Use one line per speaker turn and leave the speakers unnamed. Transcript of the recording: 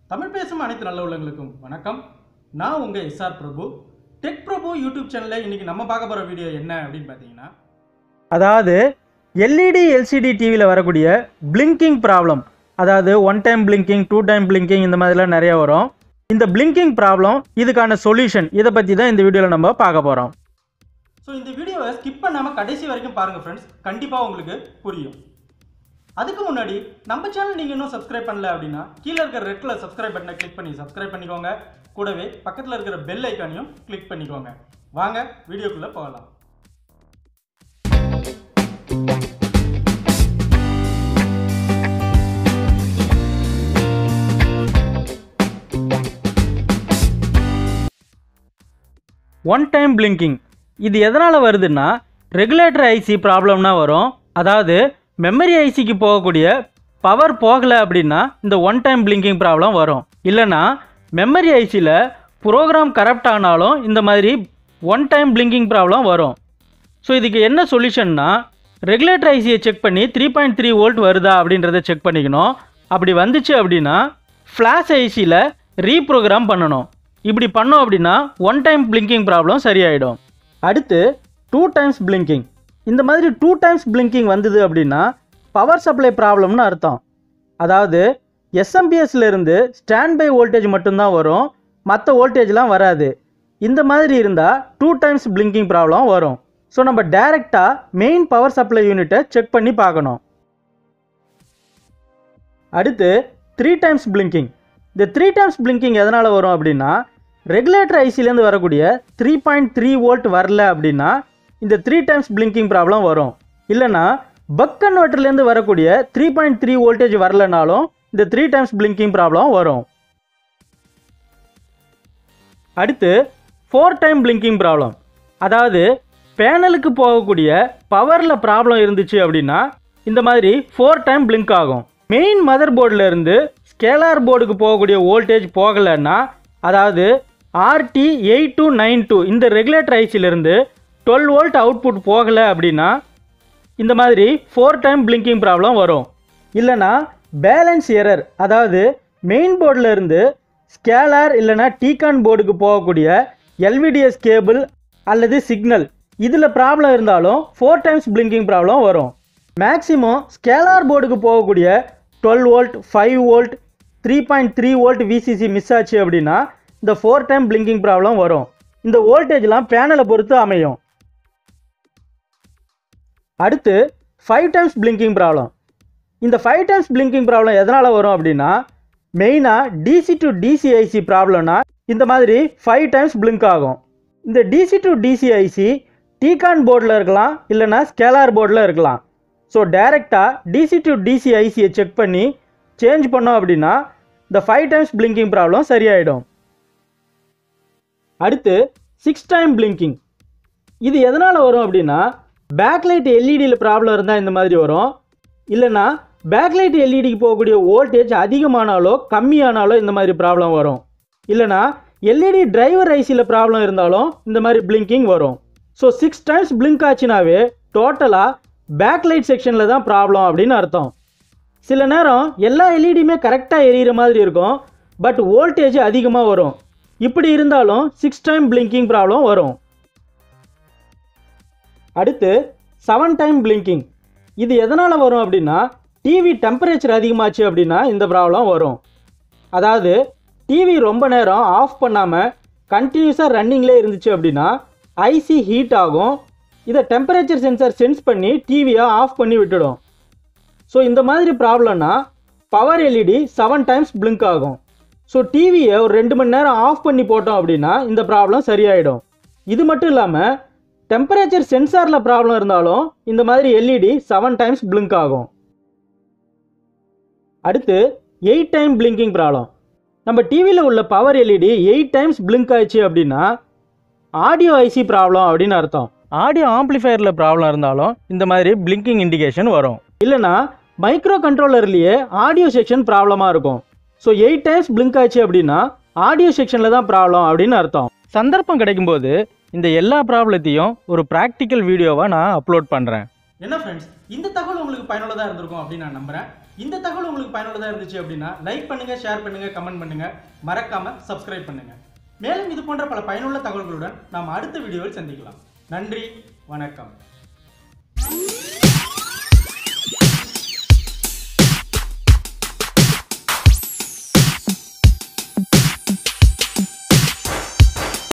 தமிழ் பேசும் அனைத்து நல்ல உள்ளங்களுக்கும் வணக்கம் நான் உங்கள் SR Prabhu tech Prabhu YouTube சேனலில் இன்னைக்கு நம்ம பார்க்க போகிற வீடியோ என்ன அப்படின்னு பார்த்தீங்கன்னா
அதாவது எல்இடி எல்சிடி டிவியில் வரக்கூடிய பிளிங்கிங் ப்ராப்ளம் அதாவது one time blinking two time blinking இந்த மாதிரிலாம் நிறைய வரும் இந்த பிளிங்கிங் ப்ராப்ளம் இதுக்கான சொல்யூஷன் இதை பற்றி தான் இந்த வீடியோவில் நம்ம பார்க்க போகிறோம்
ஸோ இந்த வீடியோவை ஸ்கிப் பண்ணாமல் கடைசி வரைக்கும் பாருங்கள் ஃப்ரெண்ட்ஸ் கண்டிப்பாக உங்களுக்கு புரியும் அதுக்கு முன்னாடி நம்ம சேனல் நீங்கள் இன்னும் சப்ஸ்கிரைப் பண்ணல அப்படின்னா கீழே இருக்கிற ரெட் கலர் சப்ஸ்கிரைப் பட்டனை கிளிக் பண்ணி சப்ஸ்கிரைப் பண்ணிக்கோங்க கூடவே பக்கத்தில் இருக்கிற பெல் ஐக்கானையும் கிளிக் பண்ணிக்கோங்க வாங்க வீடியோக்குள்ளே போகலாம்
ஒன் டைம் பிளிங்கிங் இது எதனால் வருதுன்னா ரெகுலேட்டர் ஐசி ப்ராப்ளம்னா வரும் அதாவது மெமரி ஐசிக்கு போகக்கூடிய பவர் போகலை அப்படின்னா இந்த ஒன் டைம் பிளிங்கிங் ப்ராப்ளம் வரும் இல்லைன்னா மெமரி ஐசியில் ப்ரோக்ராம் கரப்ட் ஆனாலும் இந்த மாதிரி ஒன் டைம் பிளிங்கிங் ப்ராப்ளம் வரும் ஸோ இதுக்கு என்ன சொல்யூஷன்னா ரெகுலேட்டர் ஐசியை செக் பண்ணி த்ரீ பாயிண்ட் த்ரீ வோல்ட் வருதா அப்படின்றத செக் பண்ணிக்கணும் அப்படி வந்துச்சு அப்படின்னா ஃப்ளாஷ் ஐசியில் ரீப்ரோக்ராம் பண்ணணும் இப்படி பண்ணோம் அப்படின்னா ஒன் டைம் பிளிங்கிங் ப்ராப்ளம் சரியாயிடும் அடுத்து டூ டைம்ஸ் பிளிங்கிங் இந்த மாதிரி டூ டைம்ஸ் பிளிங்கிங் வந்தது அப்படின்னா பவர் சப்ளை ப்ராப்ளம்னு அர்த்தம் அதாவது எஸ்எம்பிஎஸ்ல இருந்து ஸ்டாண்ட் பை வோல்டேஜ் மட்டும்தான் வரும் மற்ற வோல்டேஜ்லாம் வராது இந்த மாதிரி இருந்தால் டூ டைம்ஸ் பிளிங்கிங் ப்ராப்ளம் வரும் ஸோ நம்ம டைரெக்டாக மெயின் பவர் சப்ளை யூனிட்டை செக் பண்ணி பார்க்கணும் அடுத்து த்ரீ டைம்ஸ் பிளிங்கிங் இந்த த்ரீ டைம்ஸ் பிளிங்கிங் எதனால் வரும் அப்படின்னா ரெகுலேட்டர் ஐசிலேருந்து வரக்கூடிய த்ரீ பாயிண்ட் த்ரீ வோல்ட் வரல அப்படின்னா இந்த த்ரீ டைம்ஸ் பிளிங்கிங் ப்ராப்ளம் வரும் இல்லைன்னா பக் கன்வெர்ட்டர்லேருந்து வரக்கூடிய த்ரீ பாயிண்ட் த்ரீ வோல்டேஜ் வரலனாலும் இந்த த்ரீ டைம்ஸ் பிளிங்கிங் ப்ராப்ளம் வரும் அடுத்து ஃபோர் டைம் பிளிங்கிங் ப்ராப்ளம் அதாவது பேனலுக்கு போகக்கூடிய பவரில் ப்ராப்ளம் இருந்துச்சு அப்படின்னா இந்த மாதிரி ஃபோர் டைம் பிளிங்க் ஆகும் மெயின் மதர் போர்டில் இருந்து ஸ்கேலார் போர்டுக்கு போகக்கூடிய வோல்டேஜ் போகலைன்னா அதாவது RT eight two nine two இந்த ரெகுலேட்டர் ஐசிலிருந்து டுவெல் வோல்ட் அவுட்புட் போகலை அப்படின்னா இந்த மாதிரி ஃபோர் டைம் பிளிங்கிங் ப்ராப்ளம் வரும் இல்லைனா பேலன்ஸ் எரர் அதாவது மெயின் போர்டில் இருந்து ஸ்கேலார் இல்லைனா டீகான் போர்டுக்கு போகக்கூடிய எல்விடிஎஸ் கேபிள் அல்லது சிக்னல் இதில் ப்ராப்ளம் இருந்தாலும் ஃபோர் டைம்ஸ் பிளிங்கிங் ப்ராப்ளம் வரும் மேக்ஸிமம் ஸ்கேலார் போர்டுக்கு போகக்கூடிய twelve volt five volt three point three volt VCC miss ஆச்சு அப்படின்னா இந்த ஃபோர் டைம் பிளிங்கிங் ப்ராப்ளம் வரும் இந்த வோல்டேஜ்லாம் பேனலை பொறுத்து அமையும் அடுத்து ஃபைவ் டைம்ஸ் பிளிங்கிங் ப்ராப்ளம் இந்த ஃபைவ் டைம்ஸ் பிளிங்கிங் ப்ராப்ளம் எதனால் வரும் அப்படின்னா மெயினாக டிசி டு டிசிஐசி ப்ராப்ளம்னா இந்த மாதிரி ஃபைவ் டைம்ஸ் பிளிங்க் ஆகும் இந்த டிசி டு டிசிஐசி டீகான் போர்டில் இருக்கலாம் இல்லைனா ஸ்கேலார் போர்டில் இருக்கலாம் ஸோ டைரெக்டாக டிசி டு டிசிஐசியை செக் பண்ணி சேஞ்ச் பண்ணோம் அப்படின்னா இந்த ஃபைவ் டைம்ஸ் பிளிங்கிங் ப்ராப்ளம் சரியாயிடும் அடுத்து சிக்ஸ் டைம் பிளிங்கிங் இது எதனால் வரும் அப்படின்னா பேக்லைட் எல்இடியில் ப்ராப்ளம் இருந்தால் இந்த மாதிரி வரும் இல்லைன்னா பேக்லைட் எல்இடிக்கு போகக்கூடிய வோல்டேஜ் அதிகமானாலோ கம்மியானாலோ இந்த மாதிரி ப்ராப்ளம் வரும் இல்லைனா எல்இடி டிரைவர் ஐசியில் ப்ராப்ளம் இருந்தாலும் இந்த மாதிரி பிளிங்கிங் வரும் ஸோ சிக்ஸ் டைம்ஸ் பிளிங்க் ஆச்சுனாவே டோட்டலாக பேக்லைட் செக்ஷனில் தான் ப்ராப்ளம் அப்படின்னு அர்த்தம் சில நேரம் எல்லா எல்இடியுமே கரெக்டாக எரியிற மாதிரி இருக்கும் பட் வோல்டேஜ் அதிகமாக வரும் இப்படி இருந்தாலும் சிக்ஸ் டைம் பிளிங்கிங் ப்ராப்ளம் வரும் அடுத்து செவன் டைம் பிளிங்கிங் இது எதனால் வரும் அப்படின்னா டிவி டெம்பரேச்சர் அதிகமாச்சு அப்படின்னா இந்த ப்ராப்ளம் வரும் அதாவது டிவி ரொம்ப நேரம் ஆஃப் பண்ணாமல் கண்டினியூஸாக ரன்னிங்லேயே இருந்துச்சு அப்படின்னா ஐசி ஹீட் ஆகும் இதை டெம்பரேச்சர் சென்சார் சென்ஸ் பண்ணி டிவியை ஆஃப் பண்ணி விட்டுடும் ஸோ இந்த மாதிரி ப்ராப்ளம்னா power LED seven times blink ஆகும் ஸோ டிவியை ஒரு ரெண்டு மணி நேரம் ஆஃப் பண்ணி போட்டோம் அப்படின்னா இந்த ப்ராப்ளம் சரியாயிடும் இது மட்டும் இல்லாமல் டெம்பரேச்சர் சென்சாரில் ப்ராப்ளம் இருந்தாலும் இந்த மாதிரி எல்இடி செவன் டைம்ஸ் பிளிங்க் ஆகும் அடுத்து எயிட் டைம் பிளிங்கிங் ப்ராப்ளம் நம்ம டிவியில் உள்ள power LED eight times blink ஆயிடுச்சு அப்படின்னா ஆடியோ ஐசி ப்ராப்ளம் அப்படின்னு அர்த்தம் ஆடியோ ஆம்ப்ளிஃபையரில் ப்ராப்ளம் இருந்தாலும் இந்த மாதிரி பிளிங்கிங் இண்டிகேஷன் வரும் இல்லைனா மைக்ரோ கண்ட்ரோலர்லேயே ஆடியோ செக்ஷன் ப்ராப்ளமாக இருக்கும் ஸோ எயிட் டைம்ஸ் பிளிங்க் ஆச்சு அப்படின்னா ஆடியோ செக்ஷனில் தான் ப்ராப்ளம் அப்படின்னு அர்த்தம் சந்தர்ப்பம் கிடைக்கும்போது இந்த எல்லா ப்ராப்ளத்தையும் ஒரு ப்ராக்டிக்கல் வீடியோவாக நான் அப்லோட் பண்ணுறேன்
என்ன ஃப்ரெண்ட்ஸ் இந்த தகவல் உங்களுக்கு பயனுள்ளதாக இருந்திருக்கும் அப்படின்னு நான் நம்புகிறேன் இந்த தகவல் உங்களுக்கு பயனுள்ளதாக இருந்துச்சு அப்படின்னா லைக் பண்ணுங்க ஷேர் பண்ணுங்க கமெண்ட் பண்ணுங்க மறக்காம சப்ஸ்கிரைப் பண்ணுங்க மேலும் இது போன்ற பல பயனுள்ள தகவல்களுடன் நாம் அடுத்த வீடியோவில் சந்திக்கலாம் நன்றி வணக்கம்